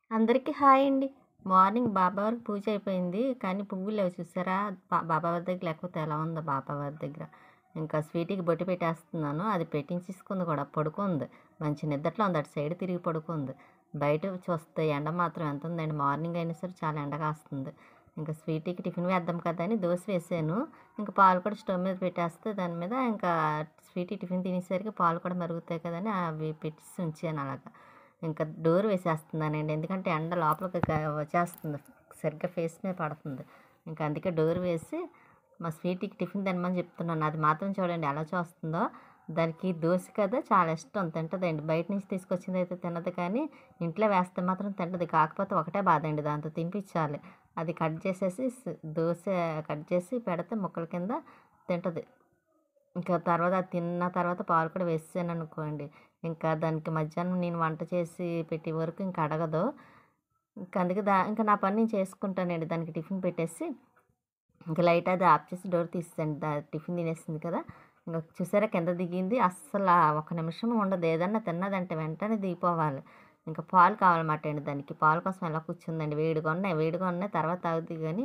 అందరికీ హాయ్ అండి మార్నింగ్ బాబావారికి పూజ అయిపోయింది కానీ పువ్వులు లేవు చూసారా బా- బాబావారి దగ్గర లేకపోతే ఎలా ఉందో బాబావారి దగ్గర ఇంకా స్వీట్కి బొట్టు పెట్టేస్తున్నాను అది పెట్టించేసుకుంది కూడా పడుకుంది మంచి నిద్రలో ఉంది అటు సైడ్ తిరిగి పడుకుంది బయట చూస్తే ఎండ మాత్రం ఎంత ఉందండి మార్నింగ్ అయినా సరే చాలా ఎండ కాస్తుంది ఇంకా స్వీట్కి టిఫిన్ వేద్దాం కదా అని దోశ వేసాను ఇంకా పాలు కూడా స్టవ్ మీద పెట్టేస్తే దాని మీద ఇంకా స్వీట్ టిఫిన్ తినేసరికి పాలు కూడా మరుగుతాయి కదని అవి పెట్టి ఉంచాను అలాగా ఇంకా డోర్ వేసేస్తున్నానండి ఎందుకంటే ఎండ లోపలికి గ- వచ్చేస్తుంది సరిగ్గా ఫేస్ మీద పడుతుంది ఇంకా అందుకే డోర్ వేసి మా స్వీట్కి టిఫిన్ తినమని చెప్తున్నాను అది మాత్రం చూడండి ఎలా చూస్తుందో దానికి దోశ కదా చాలా ఇష్టం తింటదండి బయట నుంచి తీసుకొచ్చింది అయితే తినదు కానీ ఇంట్లో వేస్తే మాత్రం తింటది కాకపోతే ఒకటే బాధ అండి దాంతో తినిపించాలి అది కట్ చేసేసి స్- దోశ కట్ చేసి పెడితే ముక్కల కింద తింటది ఇంకా తర్వాత అది తిన్న తర్వాత పాలు కూడా వేసాను అనుకోండి ఇంకా దానికి మధ్యాహ్నం నేను వంట చేసి పెట్టే వరకు ఇంకా అడగదు ఇంకా అందుకే దా ఇంకా నా పని నేను చేసుకుంటానండి దానికి టిఫిన్ పెట్టేసి ఇంకా లైట్ అది ఆఫ్ చేసి డోర్ తీస్తాను దా టిఫిన్ తినేసింది కదా ఇంకా చూసారా కింద దిగింది అస్సలు ఆ ఒక నిమిషం ఉండదు ఏదన్నా తిన్నదంటే వెంటనే దిగిపోవాలి ఇంకా పాలు కావాలన్నమాట అండి దానికి పాలు కోసం ఎలా కూర్చుందండి వేడిగా ఉన్నాయి వేడిగా ఉన్నాయి తర్వాత తాగుతుంది కానీ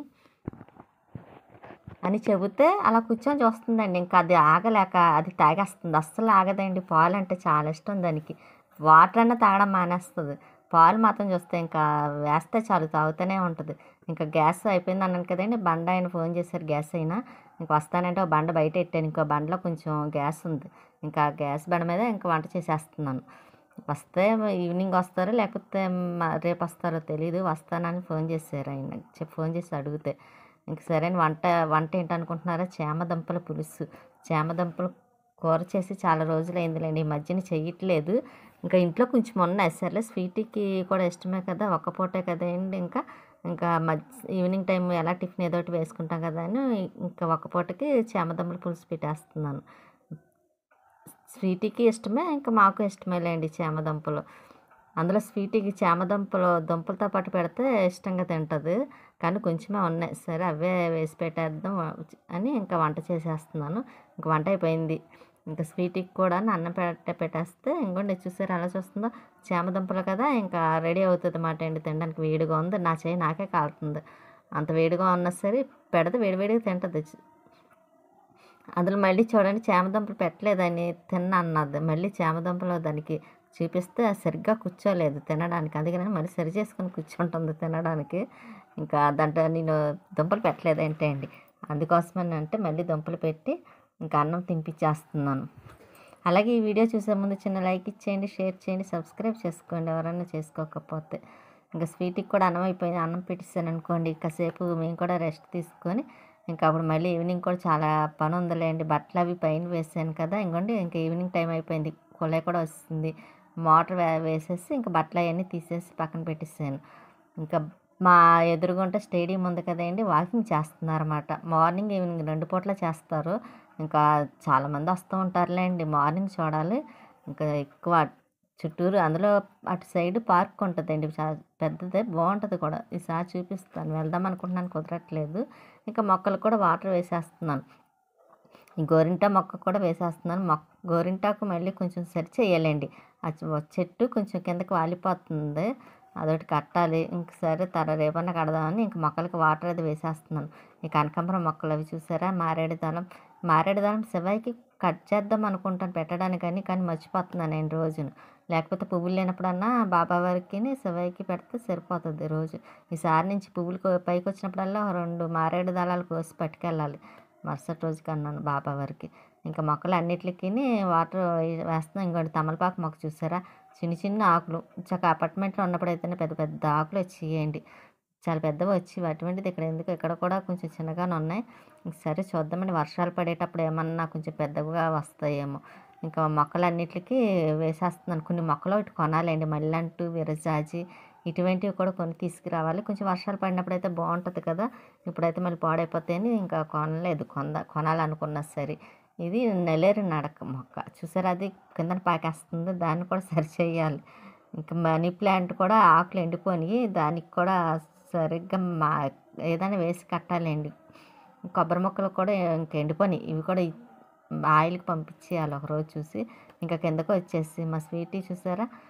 అని చెబితే అలా కూర్చొని చూస్తుందండి ఇంకా అది ఆగలేక అది తాగేస్తుంది అస్సలు ఆగదండి పాలు అంటే చాలా ఇష్టం దానికి వాటర్ అన్న తాగడం మానేస్తుంది పాలు మాత్రం చూస్తే ఇంకా వేస్తే చాలు తాగుతూనే ఉంటుంది ఇంకా గ్యాస్ అయిపోయింది అన్నాను కదండి బండ ఆయన ఫోన్ చేశారు గ్యాస్ అయినా ఇంక వస్తానంటే ఒక బండ బయట పెట్టాను ఇంకో బండలో కొంచెం గ్యాస్ ఉంది ఇంకా ఆ గ్యాస్ బండ మీద ఇంకా వంట చేసేస్తున్నాను వస్తే ఈవినింగ్ వస్తారో లేకపోతే మ- రేపు వస్తారో తెలియదు వస్తానని ఫోన్ చేశారు ఆయన చె- ఫోన్ చేసి అడిగితే ఇంక సరే అని వంట వంట ఏంటనుకుంటున్నారా చేమదుంపల పులుసు చేమదుంపలు కూర చేసి చాలా రోజులైందిలేండి ఈ మధ్యన చెయ్యట్లేదు ఇంకా ఇంట్లో కొంచెం ఉన్నాయి సర్లే స్వీట్కి కూడా ఇష్టమే కదా ఒక్క పూటే కదండి ఇంకా ఇంకా మధ్య ఈవినింగ్ టైం ఎలా టిఫిన్ ఏదో ఒకటి వేసుకుంటాం కదా అని ఇంకా ఒక్క పూటకి చేమదుంపల పులుసు పెట్టేస్తున్నాను స్వీట్కి ఇష్టమే ఇంకా మాకు ఇష్టమేలేండి చేమదుంపలు అందులో స్వీట్కి చేమదుంపలు దుంపలతో పాటు పెడితే ఇష్టంగా తింటుంది కానీ కొంచెమే ఉన్నాయి సరే అవే వేసి పెట్టేద్దాం అని ఇంకా వంట చేసేస్తున్నాను ఇంకా వంట అయిపోయింది ఇంకా స్వీట్కి కూడా అన్నం పెట్ట పెట్టేస్తే ఇంకోండి చూసారు అలా చూస్తుందో చేమదుంపలు కదా ఇంకా రెడీ అవుతుంది అన్నమాట అండి తినడానికి వేడిగా ఉంది నా చేయి నాకే కాలుతుంది అంత వేడిగా ఉన్నా సరే పెడితే వేడివేడిగా తింటుంది అందులో మళ్ళీ చూడండి చేమదుంపలు పెట్టలేదని తిన్న అన్నది మళ్ళీ చేమదుంపలు దానికి చూపిస్తే అది సరిగ్గా కూర్చోలేదు తినడానికి అందుకని మళ్ళీ సరి చేసుకొని కూర్చుంటుంది తినడానికి ఇంకా దాంట్లో నేను దుంపలు పెట్టలేదంటే అండి అందుకోసమని అంటే మళ్ళీ దుంపలు పెట్టి ఇంకా అన్నం తినిపించేస్తున్నాను అలాగే ఈ వీడియో చూసే ముందు చిన్న లైక్ ఇచ్చేయండి షేర్ చేయండి సబ్స్క్రైబ్ చేసుకోండి ఎవరైనా చేసుకోకపోతే ఇంకా స్వీట్కి కూడా అన్నం అయిపోయింది అన్నం పెట్టేసాను అనుకోండి కాసేపు మేము కూడా రెస్ట్ తీసుకొని ఇంకా అప్పుడు మళ్ళీ ఈవినింగ్ కూడా చాలా పని ఉందిలేండి బట్టలు అవి పైన వేసాను కదా ఇంకోండి ఇంకా ఈవినింగ్ టైం అయిపోయింది కొలే కూడా వస్తుంది మోటార్ వే వేసేసి ఇంకా బట్టలు అవన్నీ తీసేసి పక్కన పెట్టేసాను ఇంకా మా ఎదురుగుంట స్టేడియం ఉంది కదండి వాకింగ్ చేస్తున్నారన్నమాట మార్నింగ్ ఈవినింగ్ రెండు పూట్ల చేస్తారు ఇంకా చాలామంది వస్తూ ఉంటారులేండి మార్నింగ్ చూడాలి ఇంకా ఎక్కువ చుట్టూరు అందులో అటు సైడ్ పార్క్ ఉంటుందండి చాలా పెద్దదే బాగుంటుంది కూడా ఈసారి చూపిస్తాను వెళ్దాం అనుకుంటున్నాను కుదరట్లేదు ఇంకా మొక్కలు కూడా వాటర్ వేసేస్తున్నాను ఈ గోరింటా మొక్క కూడా వేసేస్తున్నాను మొక్క గోరింటాకు మళ్ళీ కొంచెం సరి చేయాలండి ఆ చె- చెట్టు కొంచెం కిందకి వాలిపోతుంది అదొకటి కట్టాలి ఇంక సరే తర రేపన్నా కడదామని ఇంక మొక్కలకి వాటర్ అది వేసేస్తున్నాను ఈ కనకాంబరం మొక్కలు అవి చూసారా మారేడు దళం మారేడు దళం శివయ్యకి కట్ చేద్దాం అనుకుంటాను పెట్టడానికని కానీ మర్చిపోతున్నాను నేను రోజును లేకపోతే పువ్వులు లేనప్పుడన్నా బాబా వారికి శివయ్యకి పెడితే సరిపోతుంది రోజు ఈసారి నుంచి పువ్వులు కో- పైకి వచ్చినప్పుడల్లా ఒక రెండు మారేడు దళాలు కోసి పట్టుకెళ్ళాలి మరుసటి రోజుకి అన్నాను బాబా వారికి ఇంకా మొక్కలు అన్నిటికీ వాటర్ వేస్తున్నాం ఇంకోటి తమలపాకు మొక్క చూసారా చిన్న చిన్న ఆకులు చక్క అపార్ట్మెంట్లో ఉన్నప్పుడు అయితేనే పెద్ద పెద్ద ఆకులు వచ్చేయండి చాలా పెద్దవి వచ్చి అటువంటిది ఇక్కడ ఎందుకు ఇక్కడ కూడా కొంచెం చిన్నగానే ఉన్నాయి ఇంక సరే చూద్దామండి వర్షాలు పడేటప్పుడు ఏమన్నా కొంచెం పెద్దగా వస్తాయేమో ఇంకా మొక్కలన్నిటికీ వేసేస్తున్నాను కొన్ని మొక్కలు ఒకటి కొనాలండి మల్లెంటు విరజాజి ఇటువంటివి కూడా కొన్ని తీసుకురావాలి కొంచెం వర్షాలు పడినప్పుడు అయితే బాగుంటుంది కదా ఇప్పుడైతే మళ్ళీ పాడైపోతాయని ఇంకా కొనలేదు కొంద కొనాలనుకున్నా సరే ఇది నెలేరు నడక మొక్క చూసారా అది కిందన పాకేస్తుంది దాన్ని కూడా సరి చేయాలి ఇంకా మనీ ప్లాంట్ కూడా ఆకులు ఎండిపోయి దానికి కూడా సరిగ్గా మా ఏదైనా వేసి కట్టాలండి కొబ్బరి మొక్కలు కూడా ఇంక ఎండిపోయినాయి ఇవి కూడా ఆయిల్కి పంపించేయాలి ఒకరోజు చూసి ఇంకా కిందకు వచ్చేసి మా స్వీటీ చూసారా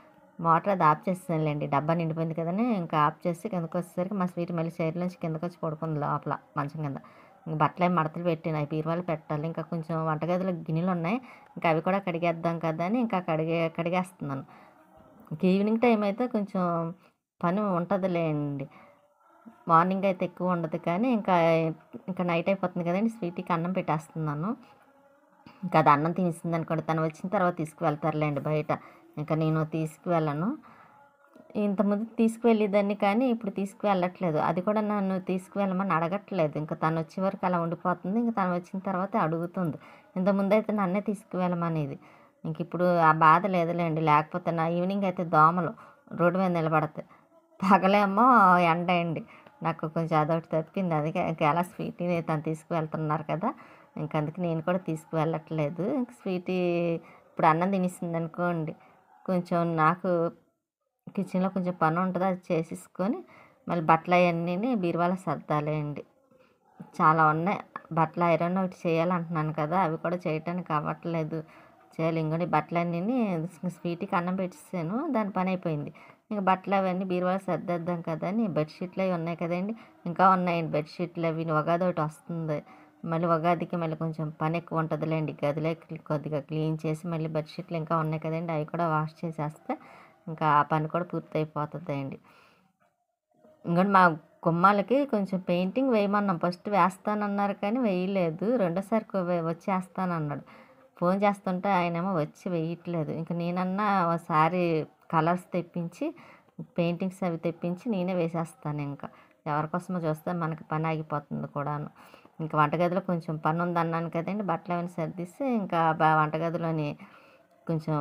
మోటార్ అది ఆఫ్ చేసేసానులేండి డబ్బా నిండిపోయింది కదని ఇంకా ఆఫ్ చేసి కిందకు వచ్చేసరికి మా స్వీట్ మళ్ళీ చైర్ నుంచి కిందకు వచ్చి పడుకుంది లోపల మంచం కింద ఇంక బట్టలు ఏం మడతలు పెట్టిన అవి బీరువాలు పెట్టాలి ఇంకా కొంచెం వంటగదిలో గిన్నెలు ఉన్నాయి ఇంకా అవి కూడా కడిగేద్దాం కదా అని ఇంకా కడిగే కడిగేస్తున్నాను ఇంక ఈవినింగ్ టైం అయితే కొంచెం పని ఉంటుందిలేండి మార్నింగ్ అయితే ఎక్కువ ఉండదు కానీ ఇంకా ఇంకా నైట్ అయిపోతుంది కదండి స్వీట్కి అన్నం పెట్టేస్తున్నాను ఇంకా అది అన్నం తినేసింది అనుకోండి తను వచ్చిన తర్వాత తీసుకువెళ్తారులేండి బయట ఇంకా నేను తీసుకువెళ్ళను ఇంతకుముందు తీసుకువెళ్ళేదాన్ని కానీ ఇప్పుడు తీసుకువెళ్ళట్లేదు అది కూడా నన్ను తీసుకువెళ్ళమని అడగట్లేదు ఇంకా తను వచ్చే వరకు అలా ఉండిపోతుంది ఇంకా తను వచ్చిన తర్వాత అడుగుతుంది ఇంతకుముందు అయితే నన్నే తీసుకువెళ్ళమనేది ఇంక ఇప్పుడు ఆ బాధ లేదులేండి లేకపోతే నా ఈవినింగ్ అయితే దోమలు రోడ్డు మీద నిలబడతాయి పగలేమో ఎండ అండి నాకు కొంచెం అదొకటి తప్పింది అందుకే ఇంకా ఎలా స్వీటీని తను తీసుకువెళ్తున్నారు కదా ఇంక అందుకే నేను కూడా తీసుకువెళ్ళట్లేదు ఇంక స్వీటీ ఇప్పుడు అన్నం తినేసింది అనుకోండి కొంచెం నాకు కిచెన్లో కొంచెం పని ఉంటుంది అది చేసేసుకొని మళ్ళీ బట్టలు అవన్నీ బీరువాలో సర్దాలేండి చాలా ఉన్నాయి బట్టలు ఐరన్ ఒకటి చేయాలంటున్నాను కదా అవి కూడా చేయటానికి అవ్వట్లేదు చేయాలి ఇంకోటి బట్టలన్నీ స్వీట్కి అన్నం పెట్టేసాను దాని పని అయిపోయింది ఇంకా బట్టలు అవన్నీ బీరువాలో సర్దేద్దాం కదా అని బెడ్షీట్లు అవి ఉన్నాయి కదండి ఇంకా ఉన్నాయండి బెడ్షీట్లు అవి ఉగాది ఒకటి వస్తుంది మళ్ళీ ఉగాదికి మళ్ళీ కొంచెం పని ఎక్కువ ఉంటుందిలేండి గదిలో కొద్దిగా క్లీన్ చేసి మళ్ళీ బెడ్షీట్లు ఇంకా ఉన్నాయి కదండి అవి కూడా వాష్ చేసేస్తే ఇంకా ఆ పని కూడా పూర్తి అయిపోతుంది అండి ఇంకోటి మా గుమ్మాలకి కొంచెం పెయింటింగ్ వేయమన్నాం ఫస్ట్ వేస్తానన్నారు కానీ వేయలేదు రెండోసారి వచ్చేస్తానన్నాడు ఫోన్ చేస్తుంటే ఆయనేమో వచ్చి వేయట్లేదు ఇంకా నేనన్నా ఒకసారి కలర్స్ తెప్పించి పెయింటింగ్స్ అవి తెప్పించి నేనే వేసేస్తాను ఇంకా ఎవరికోసమో చూస్తే మనకి పని ఆగిపోతుంది కూడాను ఇంకా వంటగదిలో కొంచెం పని ఉంది అన్నాను కదండి బట్టలు అవన్నీ సర్దిస్తే ఇంకా వంటగదిలోని కొంచెం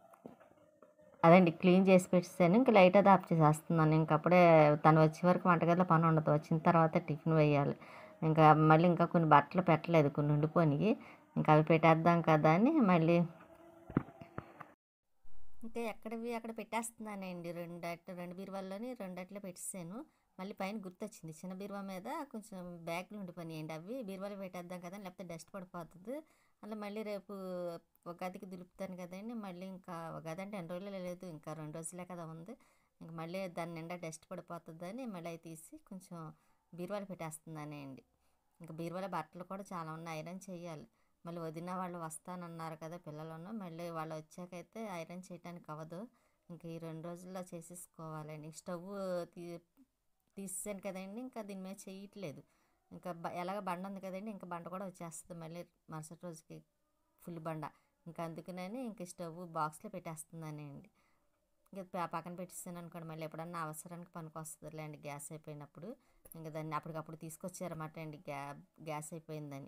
అదండి క్లీన్ చేసి పెట్టేసాను ఇంకా లైట్ అది ఆఫ్ చేసేస్తున్నాను ఇంక అప్పుడే తను వచ్చే వరకు వంటగదిలో పని ఉండదు వచ్చిన తర్వాత టిఫిన్ వేయాలి ఇంకా మళ్ళీ ఇంకా కొన్ని బట్టలు పెట్టలేదు కొన్ని ఉండిపోయి ఇంకా అవి పెట్టేద్దాం కదా అని మళ్ళీ ఇంకా ఎక్కడవి అక్కడ పెట్టేస్తున్నానండి రెండు అట్ల రెండు బీరువాల్లోని రెండు అట్లా పెట్టేసాను మళ్ళీ పైన గుర్తొచ్చింది చిన్న బీరువా మీద కొంచెం బ్యాగులు ఉండిపోయినాయండి అవి బీరువాలో పెట్టేద్దాం కదా లేకపోతే డస్ట్ పడిపోతుంది అలా మళ్ళీ రేపు ఉగాదికి దులుపుతాను కదండి మళ్ళీ ఇంకా ఉగాది అంటే ఎన్ని రోజులు లేదు ఇంకా రెండు రోజులే కదా ఉంది ఇంకా మళ్ళీ దాని నిండా డస్ట్ పడిపోతుందని మళ్ళీ అవి తీసి కొంచెం బీరువాలో పెట్టేస్తున్నానే అండి ఇంకా బీరువాలో బట్టలు కూడా చాలా ఉన్నాయి ఐరన్ చేయాలి మళ్ళీ వదిన వాళ్ళు వస్తానన్నారు కదా పిల్లలను మళ్ళీ వాళ్ళు వచ్చాకైతే ఐరన్ చేయడానికి అవ్వదు ఇంక ఈ రెండు రోజుల్లో చేసేసుకోవాలండి స్టవ్ తీ తీసేసాను కదండి ఇంకా దీని మీద చేయట్లేదు ఇంకా బ ఎలాగ బండ ఉంది కదండి ఇంకా బండ కూడా వచ్చేస్తుంది మళ్ళీ మరుసటి రోజుకి ఫుల్ బండ ఇంకా అందుకనని ఇంక స్టవ్ బాక్స్లో పెట్టేస్తున్నానండి ఇంకా పక్కన పెట్టేస్తాను అనుకోండి మళ్ళీ ఎప్పుడన్నా అవసరానికి పనికి వస్తుందిలేండి గ్యాస్ అయిపోయినప్పుడు ఇంకా దాన్ని అప్పటికప్పుడు తీసుకొచ్చారన్నమాట అండి గ్యా గ్యాస్ అయిపోయిందని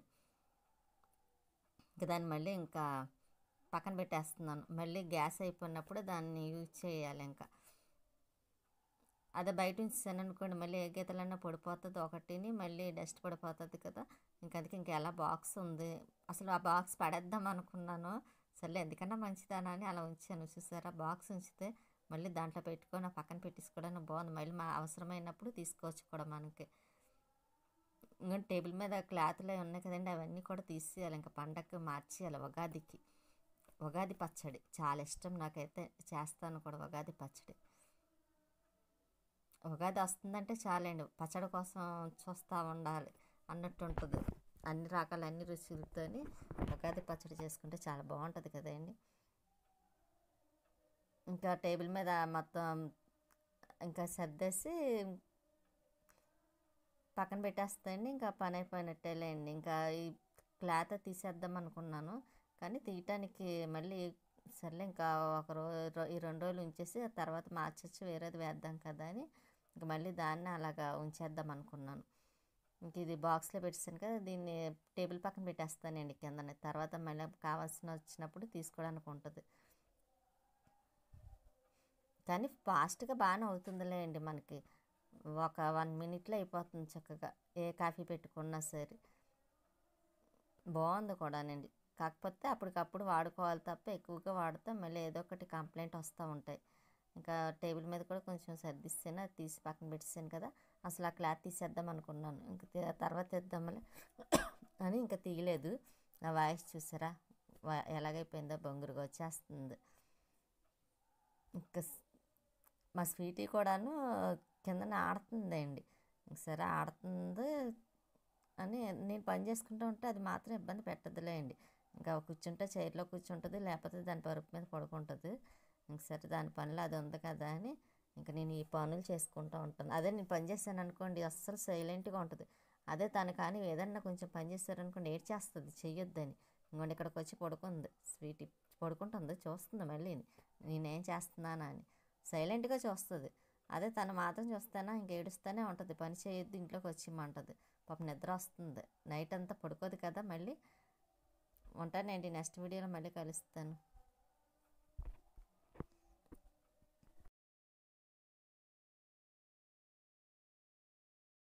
ఇంకా దాన్ని మళ్ళీ ఇంకా పక్కన పెట్టేస్తున్నాను మళ్ళీ గ్యాస్ అయిపోయినప్పుడు దాన్ని యూజ్ చేయాలి ఇంకా అదే బయట ఉంచాను అనుకోండి మళ్ళీ ఏ గీతలన్నా పడిపోతుంది ఒకటిని మళ్ళీ డస్ట్ పడిపోతుంది కదా ఇంకా అందుకే ఇంకా ఎలా బాక్స్ ఉంది అసలు ఆ బాక్స్ పడేద్దాం అనుకున్నాను సరే ఎందుకన్నా మంచిదానా అని అలా ఉంచాను చూసారా బాక్స్ ఉంచితే మళ్ళీ దాంట్లో పెట్టుకొని పక్కన పెట్టేసుకోవడానికి బాగుంది మళ్ళీ మా అవసరమైనప్పుడు తీసుకోవచ్చు కూడా మనకి ఇంకా టేబుల్ మీద క్లాత్లు ఉన్నాయి కదండి అవన్నీ కూడా తీసేయాలి ఇంకా పండగకి మార్చేయాలి ఉగాదికి ఉగాది పచ్చడి చాలా ఇష్టం నాకైతే చేస్తాను కూడా ఉగాది పచ్చడి ఉగాది వస్తుందంటే చాలండి పచ్చడి కోసం చూస్తూ ఉండాలి అన్నట్టు ఉంటుంది అన్ని రకాల అన్ని రుచులతోని ఉగాది పచ్చడి చేసుకుంటే చాలా బాగుంటుంది కదండి ఇంకా టేబుల్ మీద మొత్తం ఇంకా సర్దేసి పక్కన పెట్టేస్తాయండి ఇంకా పని అయిపోయినట్టేలేండి ఇంకా ఈ క్లాత్ తీసేద్దాం అనుకున్నాను కానీ తీయటానికి మళ్ళీ సర్లే ఇంకా ఒక రోజు ఈ రెండు రోజులు ఉంచేసి తర్వాత మార్చొచ్చి వేరేది వేద్దాం కదా అని ఇంక మళ్ళీ దాన్ని అలాగా ఉంచేద్దాం అనుకున్నాను ఇంక ఇది బాక్స్లో పెట్టేసాను కదా దీన్ని టేబుల్ పక్కన పెట్టేస్తానండి కిందనే తర్వాత మళ్ళీ కావాల్సిన వచ్చినప్పుడు తీసుకోవడానికి ఉంటుంది కానీ ఫాస్ట్గా బాగానే అవుతుందిలే అండి మనకి ఒక వన్ మినిట్లో అయిపోతుంది చక్కగా ఏ కాఫీ పెట్టుకున్నా సరే బాగుంది కూడానండి కాకపోతే అప్పటికప్పుడు వాడుకోవాలి తప్ప ఎక్కువగా వాడితే మళ్ళీ ఏదో ఒకటి కంప్లైంట్ వస్తూ ఉంటాయి ఇంకా టేబుల్ మీద కూడా కొంచెం సర్దిస్తాను అది తీసి పక్కన పెట్టేసాను కదా అసలు ఆ క్లాత్ తీసేద్దాం అనుకున్నాను ఇంకా తర్వాత తెద్దామని అని ఇంకా తీయలేదు నా వాయిస్ చూసారా ఎలాగైపోయిందో బొంగురుగా వచ్చేస్తుంది ఇంకా మా స్వీటీ కూడాను కిందన ఆడుతుందండి సరే ఆడుతుంది అని నేను పని చేసుకుంటూ ఉంటే అది మాత్రం ఇబ్బంది పెట్టదులేండి ఇంకా కూర్చుంటే చైర్లో కూర్చుంటుంది లేకపోతే దాని పరుపు మీద పడుకుంటుంది ఇంక సరే దాని పనిలో అది ఉంది కదా అని ఇంకా నేను ఈ పనులు చేసుకుంటూ ఉంటాను అదే నేను పని చేశాను అనుకోండి అస్సలు సైలెంట్గా ఉంటుంది అదే తను కానీ ఏదన్నా కొంచెం పని చేశారనుకోండి ఏడ్చేస్తుంది చెయ్యొద్దని ఇంకోండి ఇక్కడికి వచ్చి పడుకుంది స్వీటీ పడుకుంటుంది చూస్తుంది మళ్ళీ నేనేం చేస్తున్నానా అని సైలెంట్గా చూస్తుంది అదే తను మాత్రం చూస్తానా ఇంక ఏడుస్తూనే ఉంటుంది పని చేయొద్దు ఇంట్లోకి వచ్చిమంటుంది పాప నిద్ర వస్తుంది నైట్ అంతా పడుకోదు కదా మళ్ళీ ఉంటానండి నెక్స్ట్ వీడియోలో మళ్ళీ కలుస్తాను